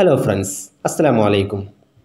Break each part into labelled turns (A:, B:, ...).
A: hello friends അസ്സലാമു അലൈക്കും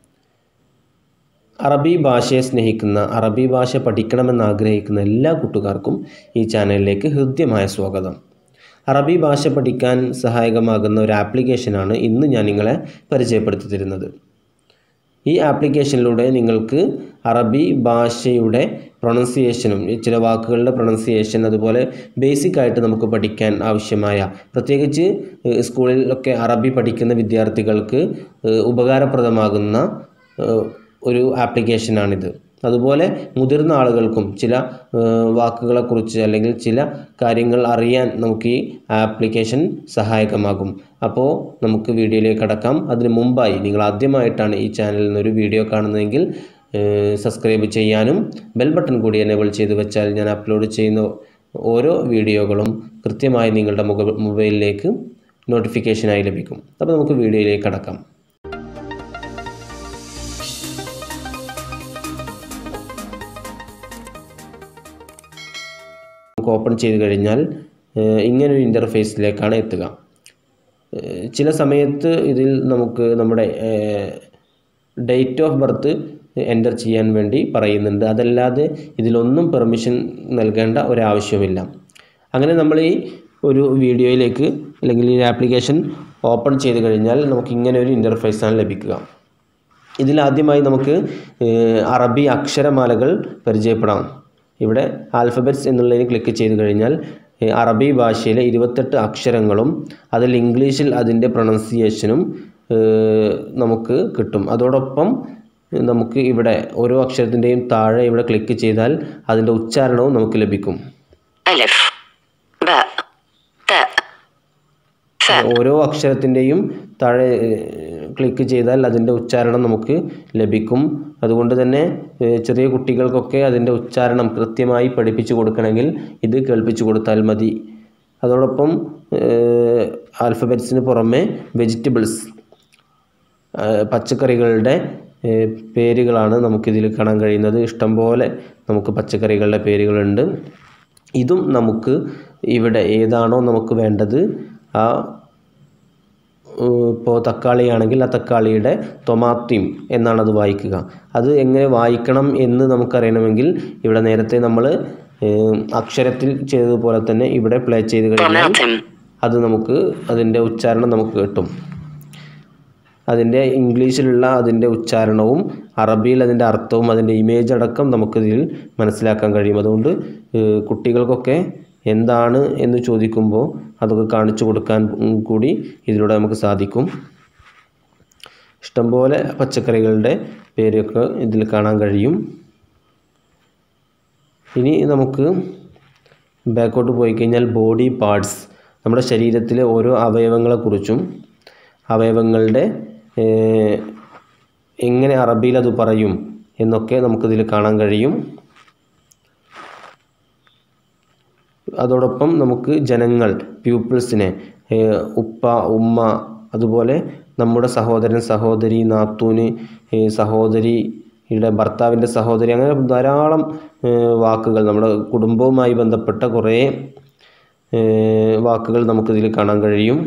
A: അറബി ഭാഷയെ സ്നേഹിക്കുന്ന അറബി ഭാഷ പഠിക്കണമെന്ന് ആഗ്രഹിക്കുന്ന എല്ലാ കൂട്ടുകാർക്കും ഈ ചാനലിലേക്ക് ഹൃദ്യമായ സ്വാഗതം അറബി ഭാഷ പഠിക്കാൻ സഹായകമാകുന്ന ഒരു ആപ്ലിക്കേഷനാണ് ഇന്ന് ഞാൻ നിങ്ങളെ പരിചയപ്പെടുത്തി തരുന്നത് ഈ ആപ്ലിക്കേഷനിലൂടെ നിങ്ങൾക്ക് അറബി ഭാഷയുടെ പ്രൊണൗൺസിയേഷനും ചില വാക്കുകളുടെ പ്രൊണൗൺസിയേഷൻ അതുപോലെ ബേസിക് ആയിട്ട് നമുക്ക് പഠിക്കാൻ ആവശ്യമായ പ്രത്യേകിച്ച് ഏഹ്, സ്കൂളിലൊക്കെ അറബി പഠിക്കുന്ന വിദ്യാർത്ഥികൾക്ക് ഏഹ്, ഉപകാരപ്രദമാകുന്ന ഏഹ്, ഒരു ആപ്ലിക്കേഷനാണിത് അതുപോലെ മുതിർന്ന ആളുകൾക്കും ചില ഏഹ്, വാക്കുകളെക്കുറിച്ച് അല്ലെങ്കിൽ ചില കാര്യങ്ങൾ അറിയാൻ നമുക്ക് ഈ ആപ്ലിക്കേഷൻ സഹായകമാകും അപ്പോൾ നമുക്ക് വീഡിയോയിലേക്ക് കടക്കാം അതിന് മുമ്പായി നിങ്ങൾ ആദ്യമായിട്ടാണ് ഈ ചാനലിൽ നിന്നൊരു വീഡിയോ കാണുന്നതെങ്കിൽ ഏഹ്, സബ്സ്ക്രൈബ് ചെയ്യാനും ബെൽ ബട്ടൺ കൂടി എനേബിൾ ചെയ്ത് വെച്ചാൽ ഞാൻ അപ്ലോഡ് ചെയ്യുന്ന ഓരോ വീഡിയോകളും കൃത്യമായി നിങ്ങളുടെ മുഖ മൊബൈലിലേക്ക് നോട്ടിഫിക്കേഷനായി ലഭിക്കും അപ്പോൾ നമുക്ക് വീഡിയോയിലേക്ക് കടക്കാം നമുക്ക് ഓപ്പൺ ചെയ്ത് കഴിഞ്ഞാൽ ഏഹ്, ഇങ്ങനൊരു ഇൻ്റർഫേസിലേക്കാണ് എത്തുക ഏഹ്, ചില സമയത്ത് ഇതിൽ നമുക്ക് നമ്മുടെ ഡേറ്റ് ഓഫ് ബർത്ത് എൻ്റർ ചെയ്യാൻ വേണ്ടി പറയുന്നുണ്ട് അതല്ലാതെ ഇതിലൊന്നും പെർമിഷൻ നൽകേണ്ട ഒരാവശ്യമില്ല അങ്ങനെ നമ്മൾ ഈ ഒരു വീഡിയോയിലേക്ക് അല്ലെങ്കിൽ ഈ ആപ്ലിക്കേഷൻ ഓപ്പൺ ചെയ്ത് കഴിഞ്ഞാൽ നമുക്ക് ഇങ്ങനെ ഒരു ഇൻ്റർഫേസാണ് ലഭിക്കുക ഇതിലാദ്യമായി നമുക്ക് ഏഹ്, അറബി അക്ഷരമാലകൾ പരിചയപ്പെടാം ഇവിടെ ആൽഫബറ്റ്സ് എന്നുള്ളതിന് ക്ലിക്ക് ചെയ്ത് കഴിഞ്ഞാൽ ഏഹ്, അറബി ഭാഷയിലെ ഇരുപത്തെട്ട് അക്ഷരങ്ങളും അതിൽ ഇംഗ്ലീഷിൽ അതിൻ്റെ പ്രൊണൗൺസിയേഷനും ഏഹ്, നമുക്ക് കിട്ടും അതോടൊപ്പം നമുക്ക് ഇവിടെ ഓരോ അക്ഷരത്തിൻ്റെയും താഴെ ഇവിടെ ക്ലിക്ക് ചെയ്താൽ അതിൻ്റെ ഉച്ചാരണവും നമുക്ക് ലഭിക്കും
B: ألف باء تاء ثاء
A: ഓരോ അക്ഷരത്തിൻ്റെയും താഴെ ഏഹ്, ക്ലിക്ക് ചെയ്താൽ അതിൻ്റെ ഉച്ചാരണം നമുക്ക് ലഭിക്കും അതുകൊണ്ട് തന്നെ ഏഹ്, ചെറിയ കുട്ടികൾക്കൊക്കെ അതിൻ്റെ ഉച്ചാരണം കൃത്യമായി പഠിപ്പിച്ചു കൊടുക്കണമെങ്കിൽ ഇത് കേൾപ്പിച്ചു കൊടുത്താൽ മതി അതോടൊപ്പം ആൽഫബറ്റ്സിന് പുറമെ വെജിറ്റബിൾസ് പച്ചക്കറികളുടെ ഏഹ്, പേരുകളാണ് നമുക്കിതിൽ കാണാൻ കഴിയുന്നത് ഇഷ്ടംപോലെ നമുക്ക് പച്ചക്കറികളുടെ പേരുകളുണ്ട് ഇതും നമുക്ക് ഇവിടെ ഏതാണോ നമുക്ക് വേണ്ടത് ആ ഇപ്പോൾ തക്കാളിയാണെങ്കിൽ ആ തക്കാളിയുടെ ടൊമാറ്റീം എന്നാണ് അത് വായിക്കുക അത് എങ്ങനെ വായിക്കണം എന്ന് നമുക്കറിയണമെങ്കിൽ ഇവിടെ നേരത്തെ നമ്മൾ അക്ഷരത്തിൽ ചെയ്തതുപോലെ തന്നെ ഇവിടെ പ്ലേ ചെയ്ത് കഴിഞ്ഞാൽ
B: طماطم
A: അത് നമുക്ക് അതിൻ്റെ ഉച്ചാരണം നമുക്ക് കിട്ടും അതിൻ്റെ ഇംഗ്ലീഷിലുള്ള അതിൻ്റെ ഉച്ചാരണവും അറബിയിൽ അതിൻ്റെ അർത്ഥവും അതിൻ്റെ ഇമേജ് അടക്കം നമുക്കിതിൽ മനസ്സിലാക്കാൻ കഴിയും അതുകൊണ്ട് ഏഹ്, കുട്ടികൾക്കൊക്കെ എന്താണ് എന്ന് ചോദിക്കുമ്പോൾ അതൊക്കെ കാണിച്ചു കൊടുക്കാൻ ഉം, കൂടി ഇതിലൂടെ നമുക്ക് സാധിക്കും ഇഷ്ടംപോലെ പച്ചക്കറികളുടെ പേരൊക്കെ ഇതിൽ കാണാൻ കഴിയും ഇനി നമുക്ക് ബാക്കോട്ട് പോയി കഴിഞ്ഞാൽ ബോഡി പാർട്സ് നമ്മുടെ ശരീരത്തിലെ ഓരോ അവയവങ്ങളെക്കുറിച്ചും അവയവങ്ങളുടെ ഏഹ്, എങ്ങനെ അറബിയിൽ അത് പറയും എന്നൊക്കെ നമുക്കിതിൽ കാണാൻ കഴിയും അതോടൊപ്പം നമുക്ക് ജനങ്ങൾ പ്യൂപ്പിൾസിനെ ഏഹ്, ഉപ്പ ഉമ്മ അതുപോലെ നമ്മുടെ സഹോദരൻ സഹോദരി നാത്തൂന് ഏഹ്, സഹോദരിയുടെ ഭർത്താവിൻ്റെ സഹോദരി അങ്ങനെ ധാരാളം ഏഹ്, വാക്കുകൾ നമ്മുടെ കുടുംബവുമായി ബന്ധപ്പെട്ട കുറേ ഏഹ്, വാക്കുകൾ നമുക്കിതിൽ കാണാൻ കഴിയും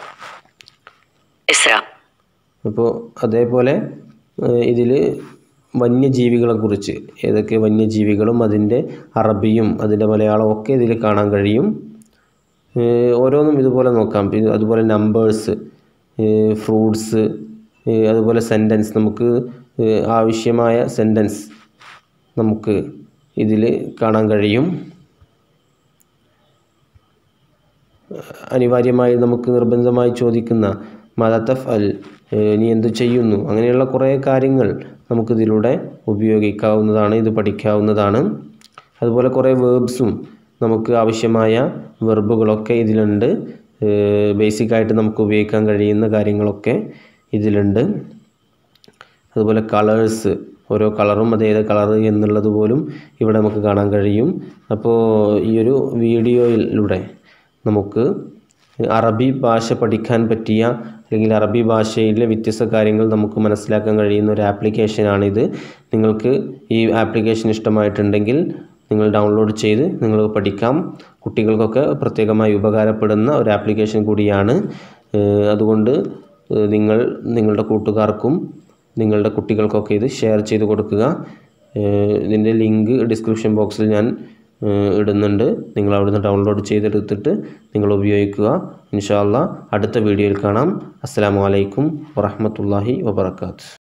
B: إسراء
A: അപ്പോൾ അതേപോലെ ഇതിൽ വന്യജീവികളെക്കുറിച്ച് ഏതൊക്കെ വന്യജീവികളും അതിൻ്റെ അറബിയും അതിൻ്റെ മലയാളവും ഒക്കെ ഇതിൽ കാണാൻ കഴിയും ഏഹ് ഓരോന്നും ഇതുപോലെ നോക്കാം പിന്നെ അതുപോലെ നമ്പേഴ്സ് ഫ്രൂട്ട്സ് അതുപോലെ സെൻറ്റൻസ് നമുക്ക് ഏഹ് ആവശ്യമായ സെൻറ്റൻസ് നമുക്ക് ഇതിൽ കാണാൻ കഴിയും അനിവാര്യമായി നമുക്ക് നിർബന്ധമായി ചോദിക്കുന്ന മദത്തഫ് അൽ ഏഹ് നീ എന്ത് ചെയ്യുന്നു അങ്ങനെയുള്ള കുറേ കാര്യങ്ങൾ നമുക്കിതിലൂടെ ഉപയോഗിക്കാവുന്നതാണ് ഇത് പഠിക്കാവുന്നതാണ് അതുപോലെ കുറേ വേർബ്സും നമുക്ക് ആവശ്യമായ വെർബുകളൊക്കെ ഇതിലുണ്ട് ബേസിക്കായിട്ട് നമുക്ക് ഉപയോഗിക്കാൻ കഴിയുന്ന കാര്യങ്ങളൊക്കെ ഇതിലുണ്ട് അതുപോലെ കളേഴ്സ് ഓരോ കളറും അത് ഏത് കളറ് എന്നുള്ളത് പോലും ഇവിടെ നമുക്ക് കാണാൻ കഴിയും അപ്പോൾ ഈ ഒരു വീഡിയോയിലൂടെ നമുക്ക് അറബി ഭാഷ പഠിക്കാൻ പറ്റിയ അല്ലെങ്കിൽ അറബി ഭാഷയിലെ വ്യത്യസ്ത കാര്യങ്ങൾ നമുക്ക് മനസ്സിലാക്കാൻ കഴിയുന്ന ഒരു ആപ്ലിക്കേഷനാണിത് നിങ്ങൾക്ക് ഈ ആപ്ലിക്കേഷൻ ഇഷ്ടമായിട്ടുണ്ടെങ്കിൽ നിങ്ങൾ ഡൗൺലോഡ് ചെയ്ത് നിങ്ങൾ പഠിക്കാം കുട്ടികൾക്കൊക്കെ പ്രത്യേകമായി ഉപകാരപ്പെടുന്ന ഒരു ആപ്ലിക്കേഷൻ കൂടിയാണ് ഏഹ് അതുകൊണ്ട് ഏഹ് നിങ്ങൾ നിങ്ങളുടെ കൂട്ടുകാർക്കും നിങ്ങളുടെ കുട്ടികൾക്കൊക്കെ ഇത് ഷെയർ ചെയ്ത് കൊടുക്കുക ഏഹ് ഇതിൻ്റെ ലിങ്ക് ഡിസ്ക്രിപ്ഷൻ ബോക്സിൽ ഞാൻ ഏഹ് ഇടുന്നുണ്ട് നിങ്ങൾ അവിടുന്ന് ഡൗൺലോഡ് ചെയ്തെടുത്തിട്ട് നിങ്ങൾ ഉപയോഗിക്കുക ഇൻഷാ അല്ലാ അടുത്ത വീഡിയോയിൽ കാണാം അസ്സലാമു അലൈക്കും വറഹ്മത്തുള്ളാഹി വബറകാതുഹു